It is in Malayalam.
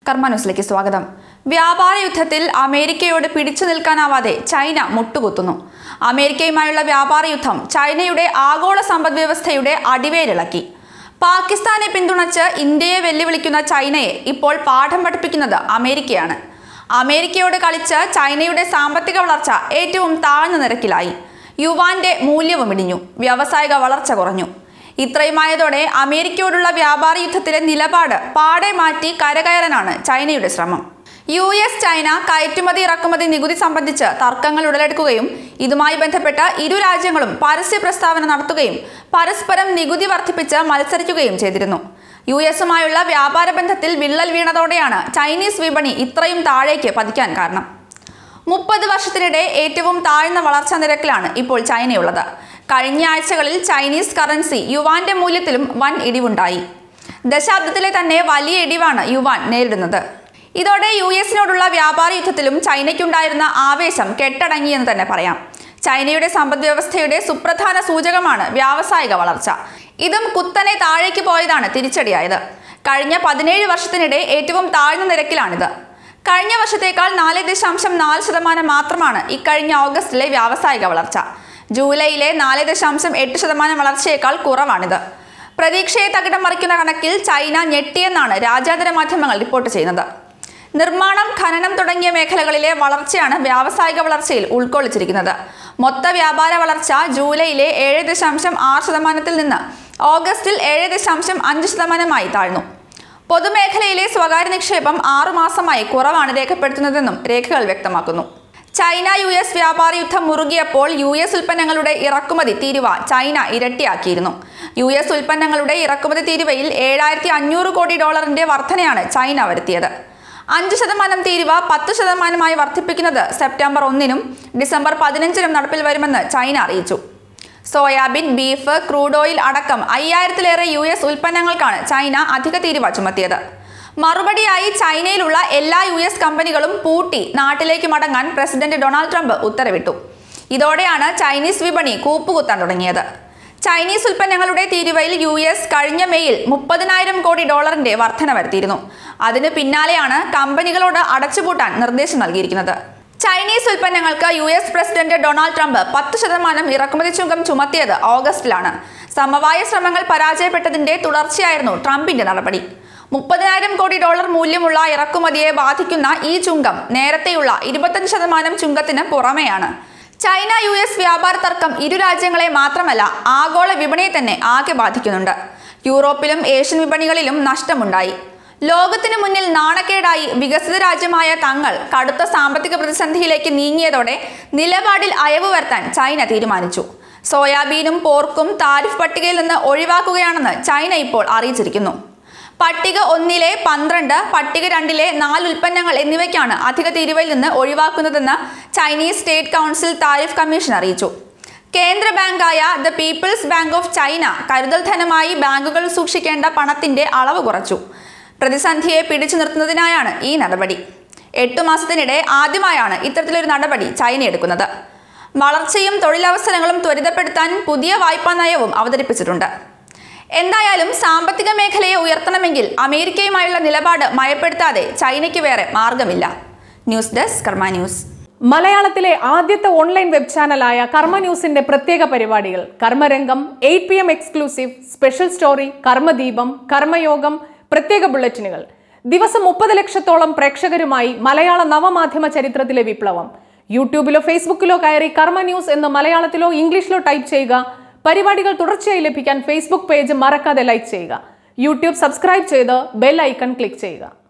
കർമ്മ ന്യൂസിലേക്ക് സ്വാഗതം വ്യാപാര യുദ്ധത്തിൽ അമേരിക്കയോട് പിടിച്ചു നിൽക്കാനാവാതെ ചൈന മുട്ടുകുത്തുന്നു അമേരിക്കയുമായുള്ള വ്യാപാര യുദ്ധം ചൈനയുടെ ആഗോള സമ്പദ് വ്യവസ്ഥയുടെ അടിവേരിളക്കി പാകിസ്ഥാനെ പിന്തുണച്ച് ഇന്ത്യയെ വെല്ലുവിളിക്കുന്ന ചൈനയെ ഇപ്പോൾ പാഠം പഠിപ്പിക്കുന്നത് അമേരിക്കയാണ് അമേരിക്കയോട് കളിച്ച് ചൈനയുടെ സാമ്പത്തിക വളർച്ച ഏറ്റവും താഴ്ന്ന നിരക്കിലായി യുവാന്റെ മൂല്യവും ഇടിഞ്ഞു വ്യാവസായിക വളർച്ച കുറഞ്ഞു ഇത്രയുമായതോടെ അമേരിക്കയോടുള്ള വ്യാപാര യുദ്ധത്തിലെ നിലപാട് പാടെ മാറ്റി കരകയറാനാണ് ചൈനയുടെ ശ്രമം യു എസ് ചൈന കയറ്റുമതി ഇറക്കുമതി നികുതി സംബന്ധിച്ച് തർക്കങ്ങൾ ഉടലെടുക്കുകയും ഇതുമായി ബന്ധപ്പെട്ട ഇരു രാജ്യങ്ങളും പരസ്യ പ്രസ്താവന നടത്തുകയും പരസ്പരം നികുതി വർദ്ധിപ്പിച്ച് മത്സരിക്കുകയും ചെയ്തിരുന്നു യു എസുമായുള്ള വ്യാപാര ബന്ധത്തിൽ വിള്ളൽ വീണതോടെയാണ് ചൈനീസ് വിപണി ഇത്രയും താഴേക്ക് പതിക്കാൻ കാരണം മുപ്പത് വർഷത്തിനിടെ ഏറ്റവും താഴ്ന്ന വളർച്ചാ നിരക്കിലാണ് ഇപ്പോൾ ചൈനയുള്ളത് കഴിഞ്ഞ ആഴ്ചകളിൽ ചൈനീസ് കറൻസി യുവാന്റെ മൂല്യത്തിലും വൻ ഇടിവുണ്ടായി ദശാബ്ദത്തിലെ തന്നെ വലിയ ഇടിവാണ് യുവാൻ നേരിടുന്നത് ഇതോടെ യു എസിനോടുള്ള വ്യാപാര യുദ്ധത്തിലും ചൈനയ്ക്കുണ്ടായിരുന്ന ആവേശം കെട്ടടങ്ങിയെന്ന് തന്നെ പറയാം ചൈനയുടെ സമ്പദ് വ്യവസ്ഥയുടെ സുപ്രധാന സൂചകമാണ് വ്യാവസായിക വളർച്ച ഇതും കുത്തനെ താഴേക്ക് പോയതാണ് തിരിച്ചടിയായത് കഴിഞ്ഞ പതിനേഴ് വർഷത്തിനിടെ ഏറ്റവും താഴ്ന്ന നിരക്കിലാണിത് കഴിഞ്ഞ വർഷത്തേക്കാൾ നാല് ദശാംശം നാല് ശതമാനം മാത്രമാണ് ഇക്കഴിഞ്ഞ ഓഗസ്റ്റിലെ വ്യാവസായിക വളർച്ച ജൂലൈയിലെ നാല് ദശാംശം എട്ട് ശതമാനം വളർച്ചയേക്കാൾ കുറവാണിത് പ്രതീക്ഷയെ തകിടം മറിക്കുന്ന കണക്കിൽ ചൈന ഞെട്ടിയെന്നാണ് രാജ്യാന്തര മാധ്യമങ്ങൾ റിപ്പോർട്ട് ചെയ്യുന്നത് നിർമ്മാണം ഖനനം തുടങ്ങിയ മേഖലകളിലെ വളർച്ചയാണ് വ്യാവസായിക വളർച്ചയിൽ ഉൾക്കൊള്ളിച്ചിരിക്കുന്നത് മൊത്ത വ്യാപാര വളർച്ച ജൂലൈയിലെ ഏഴ് ദശാംശം ആറ് ശതമാനത്തിൽ നിന്ന് ഓഗസ്റ്റിൽ ഏഴ് ദശാംശം അഞ്ച് ശതമാനമായി താഴ്ന്നു പൊതുമേഖലയിലെ സ്വകാര്യ നിക്ഷേപം ആറുമാസമായി കുറവാണ് രേഖപ്പെടുത്തുന്നതെന്നും രേഖകൾ വ്യക്തമാക്കുന്നു ചൈന യു എസ് വ്യാപാര യുദ്ധം മുറുകിയപ്പോൾ യു എസ് ഉൽപ്പന്നങ്ങളുടെ ഇറക്കുമതി തീരുവ ചൈന ഇരട്ടിയാക്കിയിരുന്നു യു എസ് ഉൽപ്പന്നങ്ങളുടെ ഇറക്കുമതി തീരുവയിൽ ഏഴായിരത്തി അഞ്ഞൂറ് കോടി ഡോളറിന്റെ വർധനയാണ് ചൈന വരുത്തിയത് അഞ്ച് ശതമാനം തീരുവ പത്ത് ശതമാനമായി വർദ്ധിപ്പിക്കുന്നത് സെപ്റ്റംബർ ഒന്നിനും ഡിസംബർ പതിനഞ്ചിനും നടപ്പിൽ വരുമെന്ന് ചൈന അറിയിച്ചു സോയാബീൻ ബീഫ് ക്രൂഡ് ഓയിൽ അടക്കം അയ്യായിരത്തിലേറെ യു എസ് ഉൽപ്പന്നങ്ങൾക്കാണ് ചൈന അധിക തീരുവ ചുമത്തിയത് മറുപടിയായി ചൈനയിലുള്ള എല്ലാ യു എസ് കമ്പനികളും പൂട്ടി നാട്ടിലേക്ക് മടങ്ങാൻ പ്രസിഡന്റ് ഡൊണാൾഡ് ട്രംപ് ഉത്തരവിട്ടു ഇതോടെയാണ് ചൈനീസ് വിപണി കൂപ്പുകുത്താൻ തുടങ്ങിയത് ചൈനീസ് ഉൽപ്പന്നങ്ങളുടെ തീരുവയിൽ യു എസ് കഴിഞ്ഞ മെയ്യിൽ മുപ്പതിനായിരം കോടി ഡോളറിന്റെ വർധന വരുത്തിയിരുന്നു അതിന് പിന്നാലെയാണ് കമ്പനികളോട് അടച്ചുപൂട്ടാൻ നിർദ്ദേശം നൽകിയിരിക്കുന്നത് ചൈനീസ് ഉൽപ്പന്നങ്ങൾക്ക് U S president Donald Trump പത്ത് ശതമാനം ഇറക്കുമതി ചുങ്കം ചുമത്തിയത് ഓഗസ്റ്റിലാണ് സമവായ ശ്രമങ്ങൾ പരാജയപ്പെട്ടതിന്റെ തുടർച്ചയായിരുന്നു ട്രംപിന്റെ നടപടി മുപ്പതിനായിരം കോടി ഡോളർ മൂല്യമുള്ള ഇറക്കുമതിയെ ബാധിക്കുന്ന ഈ ചുങ്കം നേരത്തെയുള്ള ഇരുപത്തഞ്ച് ശതമാനം ചുങ്കത്തിന് പുറമെയാണ് ചൈന യു എസ് വ്യാപാര തർക്കം ഇരു രാജ്യങ്ങളെ മാത്രമല്ല ആഗോള വിപണിയെ തന്നെ ആകെ ബാധിക്കുന്നുണ്ട് യൂറോപ്പിലും ഏഷ്യൻ വിപണികളിലും നഷ്ടമുണ്ടായി ലോകത്തിനു മുന്നിൽ നാണക്കേടായി വികസിത രാജ്യമായ തങ്ങൾ കടുത്ത സാമ്പത്തിക പ്രതിസന്ധിയിലേക്ക് നീങ്ങിയതോടെ നിലപാടിൽ അയവ് വരുത്താൻ ചൈന തീരുമാനിച്ചു സോയാബീനും പോർക്കും താരിഫ് പട്ടികയിൽ നിന്ന് ഒഴിവാക്കുകയാണെന്ന് ചൈന ഇപ്പോൾ അറിയിച്ചിരിക്കുന്നു പട്ടിക ഒന്നിലെ പന്ത്രണ്ട് പട്ടിക രണ്ടിലെ നാല് ഉൽപ്പന്നങ്ങൾ എന്നിവയ്ക്കാണ് അധിക തീരുവയിൽ നിന്ന് ഒഴിവാക്കുന്നതെന്ന് Chinese state council tariff commission അറിയിച്ചു കേന്ദ്ര ബാങ്കായ the People's Bank of China കരുതൽ ധനമായി ബാങ്കുകൾ സൂക്ഷിക്കേണ്ട പണത്തിന്റെ അളവ് കുറച്ചു പ്രതിസന്ധിയെ പിടിച്ചു നിർത്തുന്നതിനായാണ് ഈ നടപടി എട്ടു മാസത്തിനിടെ ആദ്യമായാണ് ഇത്തരത്തിലൊരു നടപടി ചൈന എടുക്കുന്നത് വളർച്ചയും തൊഴിലവസരങ്ങളും ത്വരിതപ്പെടുത്താൻ പുതിയ വായ്പാ നയവും അവതരിപ്പിച്ചിട്ടുണ്ട് എന്തായാലും സാമ്പത്തിക മേഖലയെ ഉയർത്തണമെങ്കിൽ അമേരിക്കയുമായുള്ള നിലപാട് മയപ്പെടുത്താതെ ചൈനയ്ക്ക് വേറെ മാർഗമില്ല ന്യൂസ് ഡെസ്ക് കർമ്മ ന്യൂസ് മലയാളത്തിലെ ആദ്യത്തെ ഓൺലൈൻ വെബ് ചാനലായ കർമ്മ ന്യൂസിന്റെ പ്രത്യേക പരിപാടികൾ Karmarangam eight P M exclusive special story Karmadeepam Karmayogam പ്രത്യേക ബുള്ളറ്റിനുകൾ ദിവസം മുപ്പത് ലക്ഷത്തോളം പ്രേക്ഷകരുമായി മലയാള നവമാധ്യമ ചരിത്രത്തിലെ വിപ്ലവം യൂട്യൂബിലോ ഫേസ്ബുക്കിലോ കയറി കർമ്മ ന്യൂസ് എന്ന് മലയാളത്തിലോ ഇംഗ്ലീഷിലോ ടൈപ്പ് ചെയ്യുക പരിപാടികൾ തുടർച്ചയായി ലഭിക്കാൻ ഫേസ്ബുക്ക് പേജ് മറക്കാതെ ലൈക്ക് ചെയ്യുക യൂട്യൂബ് സബ്സ്ക്രൈബ് ചെയ്ത് ബെൽ ഐക്കൺ ക്ലിക്ക് ചെയ്യുക